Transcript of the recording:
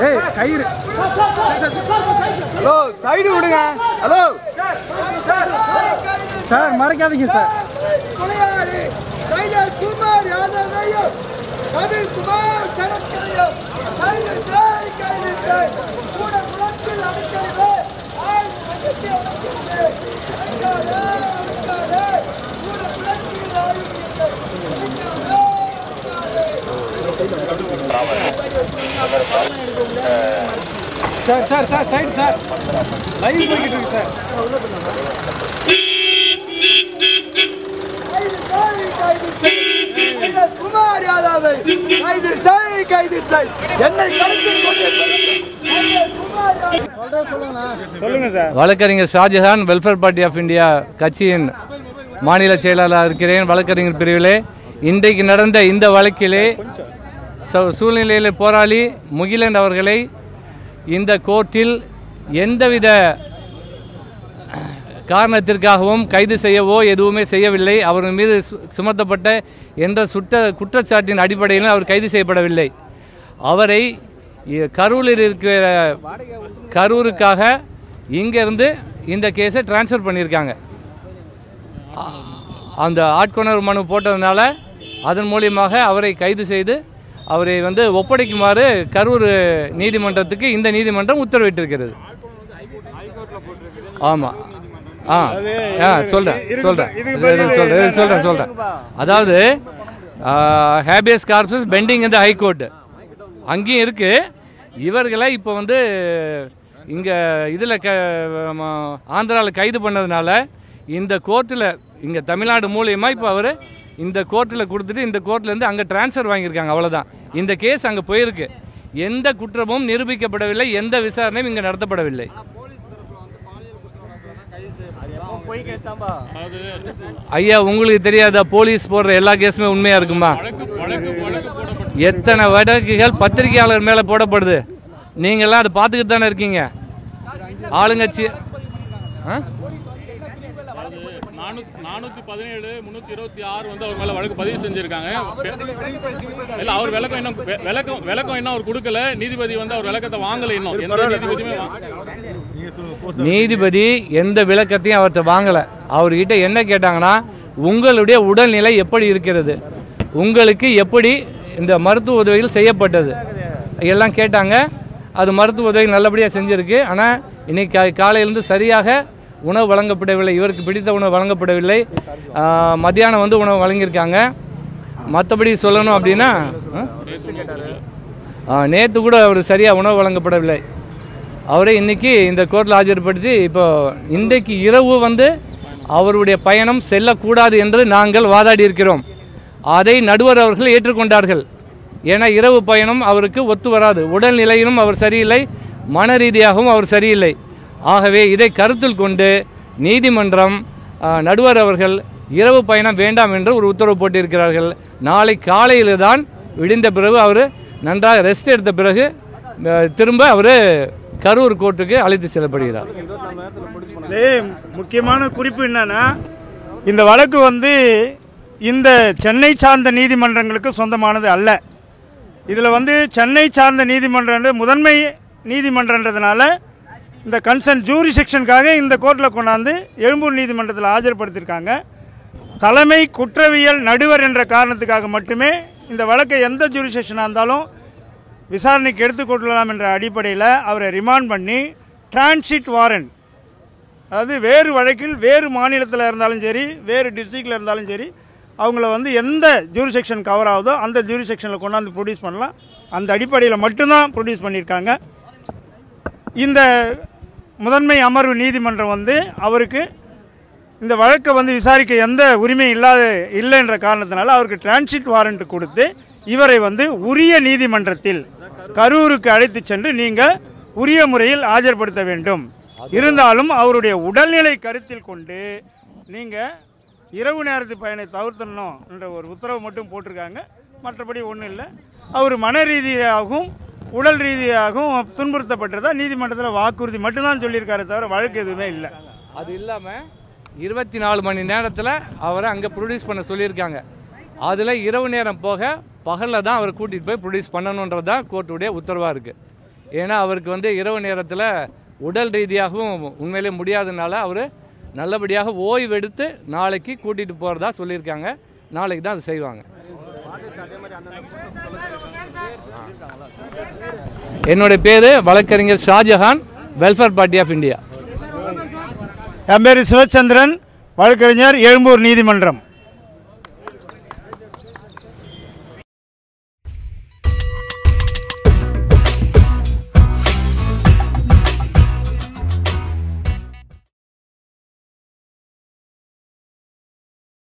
ஏய் கயிறு hello side விடுங்க ஹலோ சார் மறைக்காதீங்க சார் கொலையாளி கைதர் குமார் யாதவையும் கபில் குமார் சரக்கரையும் கைது செய் கைது செய் கூட புலத்தில் அமைக்கிறது ஆய் மகிழ்ச்சி அமைக்கிறது அடங்காதே அடங்காதே கூட புலத்தில் ஆயுக்கிறது அடங்காதே அடங்காதே sir sir sir side sir live போய்கிட்டு இருக்கு சார் கைது செய் கைது செய் கைதர் குமார் யாதவை கைது செய் கைது செய் என்னை கடத்தி கொண்டு கைதர் குமார் யாதவ் சொல்லுங்க சார் வழக்கறிஞர் Shahjahan welfare party of India கட்சியின் மாநில செயலாளராக இருக்கிறேன் வழக்கறிஞர் பிரிவிலே இன்றைக்கு நடந்த இந்த வழக்கிலே ச- சூழ்நிலையில் போராளி முகிலன் அவர்களை இந்த கோர்ட்டில் எந்தவித காரணத்திற்காகவும் கைது செய்யவோ எதுவுமே செய்யவில்லை அவர் மீது சு- சுமத்தப்பட்ட என்ற சுட்ட குற்றச்சாட்டின் அடிப்படையில் அவர் கைது செய்யப்படவில்லை அவரை இ- கரூரில் இருக்கிற கரூருக்காக இங்கேருந்து இந்த கேஸை ட்ரான்ஸ்ஃபர் பண்ணியிருக்காங்க அ- அந்த ஆட்கொணர் மனு போட்டதுனால அதன் மூலியமாக அவரை கைது செய்து அவரை வந்து ஒப்படைக்குமாறு கரூர் நீதிமன்றத்துக்கு இந்த நீதிமன்றம் உத்தரவிட்டிருக்கிறது ஆமாம் ஆ ஆ சொல்கிறேன் சொல்கிறேன் சொல்கிறேன் சொல்கிறேன் சொல்கிறேன் அதாவது ஹேபியஸ் கார்பஸ் பெண்டிங் இந்த ஹைகோர்ட் அங்கேயும் இருக்குது இவர்களை இப்போ வந்து இங்கே இதில் க ஆந்திராவில் கைது பண்ணதுனால இந்த கோர்ட்டில் இங்கே தமிழ்நாடு மூலியமாக இப்போ அவர் இந்த கோர்ட்டில் கொடுத்துட்டு இந்த கோர்ட்லேருந்து அங்கே ட்ரான்ஸ்ஃபர் வாங்கியிருக்காங்க அவ்வளோதான் இந்த கேஸ் அங்கே போயிருக்கு எந்த குற்றமும் நிரூபிக்கப்படவில்லை எந்த விசாரணையும் இங்கே நடத்தப்படவில்லை ஐயா உங்களுக்கு தெரியாதா போலீஸ் போடுற எல்லா கேஸுமே உண்மையா இருக்குமா எத்தனை வழக்குகள் பத்திரிகையாளர் மேல போடப்படுது நீங்கெல்லாம் அதை பார்த்துக்கிட்டு தானே இருக்கீங்க ஆளுங்கட்சி ஆ? நானூத்தி நானூத்தி பதினேழு முன்னூத்தி இருபத்தி ஆறு வந்து அவர் மேல வழக்கு பதிவு செஞ்சிருக்காங்க இல்ல அவர் விளக்கம் இன்னும் வெ- விளக்கம் விளக்கம் இன்னும் அவர் கொடுக்கல நீதிபதி வந்து அவர் விளக்கத்தை வாங்கல இன்னும் எந்த நீதிபதியுமே வா- நீதிபதி எந்த விளக்கத்தையும் அவர்கிட்ட வாங்கல அவர்கிட்ட என்ன கேட்டாங்கன்னா உங்களுடைய உடல்நிலை எப்படி இருக்கிறது உங்களுக்கு எப்படி இந்த மருத்துவ உதவிகள் செய்யப்பட்டது எல்லாம் கேட்டாங்க அது மருத்துவ உதவி நல்லபடியாக செஞ்சிருக்கு ஆனால் இன்னைக்கு கா- காலையிலேருந்து சரியாக உணவு வழங்கப்படவில்லை இவருக்கு பிடித்த உணவு வழங்கப்படவில்லை ஆஹ், மத்தியானம் வந்து உணவு வழங்கியிருக்காங்க மற்றபடி சொல்லணும் அப்படின்னா நேற்று கூட அவர் சரியாக உணவு வழங்கப்படவில்லை அவரை இன்னைக்கு இந்த கோர்ட்டில் ஆஜர்படுத்தி இப்போ இன்றைக்கு இரவு வந்து அவருடைய பயணம் செல்லக்கூடாது என்று நாங்கள் வாதாடி இருக்கிறோம் அதை நடுவர் அவர்கள் ஏற்றுக்கொண்டார்கள் ஏன்னா இரவு பயணம் அவருக்கு ஒத்து வராது உடல்நிலையிலும் அவர் சரியில்லை மன ரீதியாகவும் அவர் சரியில்லை ஆகவே இதை கருத்தில் கொண்டு நீதிமன்றம் ஆ, நடுவர் அவர்கள் இரவு பயணம் வேண்டாம் என்று ஒரு உத்தரவு போட்டிருக்கிறார்கள் நாளை காலையில் தான் விடிந்த பிறகு அவர் நன்றாக ரெஸ்ட் எடுத்த பிறகு ஆ, திரும்ப அவர் கரூர் கோர்ட்டுக்கு அழைத்து செல்லப்படுகிறார் இது முக்கியமான குறிப்பு என்னன்னா இந்த வழக்கு வந்து இந்த சென்னை சார்ந்த நீதிமன்றங்களுக்கு சொந்தமானது அல்ல இதில் வந்து சென்னை சார்ந்த நீதிமன்றம் முதன்மை நீதிமன்றன்றதுனால இந்த கன்சர்ன் ஜூரி செக்ஷனுக்காக இந்த கோர்ட்டில் கொண்டாந்து எழும்பூர் நீதிமன்றத்தில் ஆஜர்படுத்தியிருக்காங்க தலைமை குற்றவியல் நடுவர் என்ற காரணத்துக்காக மட்டுமே இந்த வழக்கை எந்த ஜூரி செக்ஷனாக இருந்தாலும் விசாரணைக்கு எடுத்துக்கொள்ளலாம் என்ற அடிப்படையில் அவரை ரிமாண்ட் பண்ணி டிரான்சிட் வாரண்ட் அதாவது வேறு வழக்கில் வேறு மாநிலத்தில் இருந்தாலும் சரி வேறு டிஸ்ட்ரிக்டில் இருந்தாலும் சரி அவங்கள வந்து எந்த ஜூரிசெக்ஷன் கவர் ஆகுதோ அந்த ஜூரிசெக்ஷனில் கொண்டாந்து ப்ரொடியூஸ் பண்ணலாம் அந்த அடிப்படையில் மட்டும்தான் ப்ரொடியூஸ் பண்ணியிருக்காங்க இந்த முதன்மை அமர்வு நீதிமன்றம் வந்து அவருக்கு இந்த வழக்கை வந்து விசாரிக்க எந்த உரிமை இல்லாத இல்லைன்ற காரணத்தினால அவருக்கு டிரான்சிட் வாரண்ட் கொடுத்து இவரை வந்து உரிய நீதிமன்றத்தில் கரூருக்கு அழைத்து சென்று நீங்கள் உரிய முறையில் ஆஜர்படுத்த வேண்டும் இருந்தாலும் அவருடைய உடல்நிலை கருத்தில் கொண்டு நீங்கள் இரவு நேரத்து பயனை தவிர்த்தணும் என்ற ஒரு உத்தரவு மட்டும் போட்டிருக்காங்க மற்றபடி ஒன்றும் இல்லை அவர் மன ரீதியாகவும் உடல் ரீதியாகவும் துன்புறுத்தப்பட்டதா நீதிமன்றத்தில் வாக்குறுதி மட்டும்தான் சொல்லியிருக்காரு தவிர வழக்கு எதுவுமே இல்லை அது இல்லாமல் இருபத்தி நாலு மணி நேரத்தில் அவரை அங்கே ப்ரொடியூஸ் பண்ண சொல்லியிருக்காங்க அதில் இரவு நேரம் போக பகலில் தான் அவரை கூட்டிகிட்டு போய் ப்ரொடியூஸ் பண்ணணுன்றது தான் கோர்ட்டுடைய உத்தரவாக இருக்குது ஏன்னா அவருக்கு வந்து இரவு நேரத்தில் உடல் ரீதியாகவும் உண்மையிலே முடியாதனால அவர் நல்லபடியாக ஓய்வெடுத்து நாளைக்கு கூட்டிகிட்டு போகிறதா சொல்லியிருக்காங்க நாளைக்கு தான் அது செய்வாங்க என்னுடைய பேர் வழக்கறிஞர் Shahjahan welfare party of India என் பேர் சிவச்சந்திரன் வழக்கறிஞர் எழும்பூர் நீதிமன்றம்